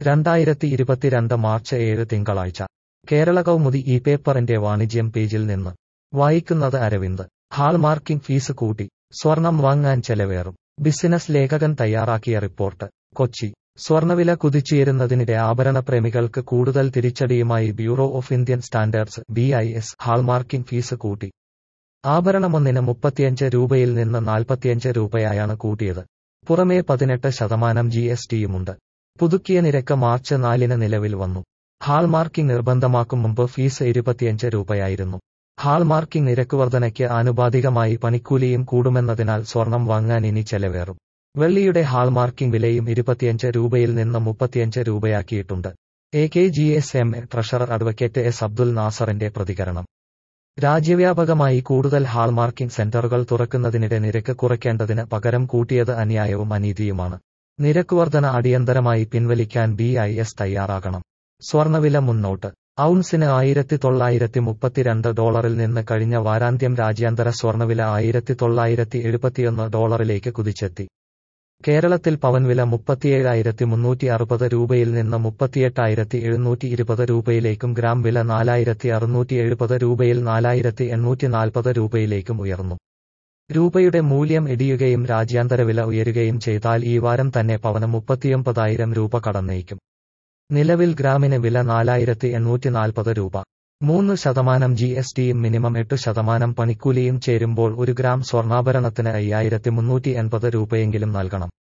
രണ്ടായിരത്തി ഇരുപത്തിരണ്ട് മാർച്ച് ഏഴ് തിങ്കളാഴ്ച കേരള കൗമുദി ഈ പേപ്പറിന്റെ വാണിജ്യം പേജിൽ നിന്ന് വായിക്കുന്നത് അരവിന്ദ് ഹാൾമാർക്കിംഗ് ഫീസ് കൂട്ടി സ്വർണം വാങ്ങാൻ ചെലവേറും ബിസിനസ് ലേഖകൻ തയ്യാറാക്കിയ റിപ്പോർട്ട് കൊച്ചി സ്വർണവില കുതിച്ചുയരുന്നതിനിടെ ആഭരണ പ്രേമികൾക്ക് കൂടുതൽ തിരിച്ചടിയുമായി bureau of Indian standards B I S hallmarking fees കൂട്ടി ആഭരണമൊന്നിന് മുപ്പത്തിയഞ്ച് രൂപയിൽ നിന്ന് നാൽപ്പത്തിയഞ്ച് രൂപയായാണ് കൂട്ടിയത് പുറമേ പതിനെട്ട് ശതമാനം ജി എസ് ടിയുമുണ്ട് പുതുക്കിയ നിരക്ക് മാർച്ച് നാലിന് നിലവിൽ വന്നു ഹാൾമാർക്കിംഗ് നിർബന്ധമാക്കും മുമ്പ് ഫീസ് ഇരുപത്തിയഞ്ച് രൂപയായിരുന്നു ഹാൾമാർക്കിംഗ് നിരക്ക് വർധനയ്ക്ക് ആനുപാതികമായി പണിക്കൂലിയും കൂടുമെന്നതിനാൽ സ്വർണം വാങ്ങാൻ ഇനി ചെലവേറും വെള്ളിയുടെ ഹാൾമാർക്കിംഗ് വിലയും ഇരുപത്തിയഞ്ച് രൂപയിൽ നിന്ന് മുപ്പത്തിയഞ്ച് രൂപയാക്കിയിട്ടുണ്ട് A K G S M A treasurer advocate S Abdul നാസറിന്റെ പ്രതികരണം രാജ്യവ്യാപകമായി കൂടുതൽ ഹാൾമാർക്കിംഗ് സെന്ററുകൾ തുറക്കുന്നതിനിടെ നിരക്ക് കുറയ്ക്കേണ്ടതിന് പകരം കൂട്ടിയത് അന്യായവും അനീതിയുമാണ് നിരക്ക് വർധന അടിയന്തരമായി പിൻവലിക്കാൻ ബി ഐ എസ് തയ്യാറാകണം സ്വർണവില മുന്നോട്ട് ഔൺസിന് ആയിരത്തി തൊള്ളായിരത്തി മുപ്പത്തിരണ്ട് ഡോളറിൽ നിന്ന് കഴിഞ്ഞ വാരാന്ത്യം രാജ്യാന്തര സ്വർണവില ആയിരത്തി തൊള്ളായിരത്തി എഴുപത്തിയൊന്ന് ഡോളറിലേക്ക് കുതിച്ചെത്തി കേരളത്തിൽ പവൻവില മുപ്പത്തിയേഴായിരത്തി മുന്നൂറ്റി അറുപത് രൂപയിൽ നിന്ന് മുപ്പത്തിയെട്ടായിരത്തി എഴുന്നൂറ്റി ഇരുപത് രൂപയിലേക്കും ഗ്രാം വില നാലായിരത്തി അറുന്നൂറ്റി എഴുപത് രൂപയിൽ നാലായിരത്തി എണ്ണൂറ്റി നാൽപ്പത് രൂപയിലേക്കും ഉയർന്നു രൂപയുടെ മൂല്യം ഇടിയുകയും രാജ്യാന്തര വില ഉയരുകയും ചെയ്താൽ ഈ വാരം തന്നെ പവന് മുപ്പത്തിയൊമ്പതായിരം രൂപ കടന്നേക്കും നിലവിൽ ഗ്രാമിന് വില നാലായിരത്തി എണ്ണൂറ്റി നാൽപ്പത് രൂപ മൂന്ന് ശതമാനം ജി എസ് ടിയും മിനിമം എട്ട് ശതമാനം പണിക്കൂലിയും ചേരുമ്പോൾ ഒരു ഗ്രാം സ്വർണ്ണാഭരണത്തിന് അയ്യായിരത്തി മുന്നൂറ്റി എൺപത് രൂപയെങ്കിലും നൽകണം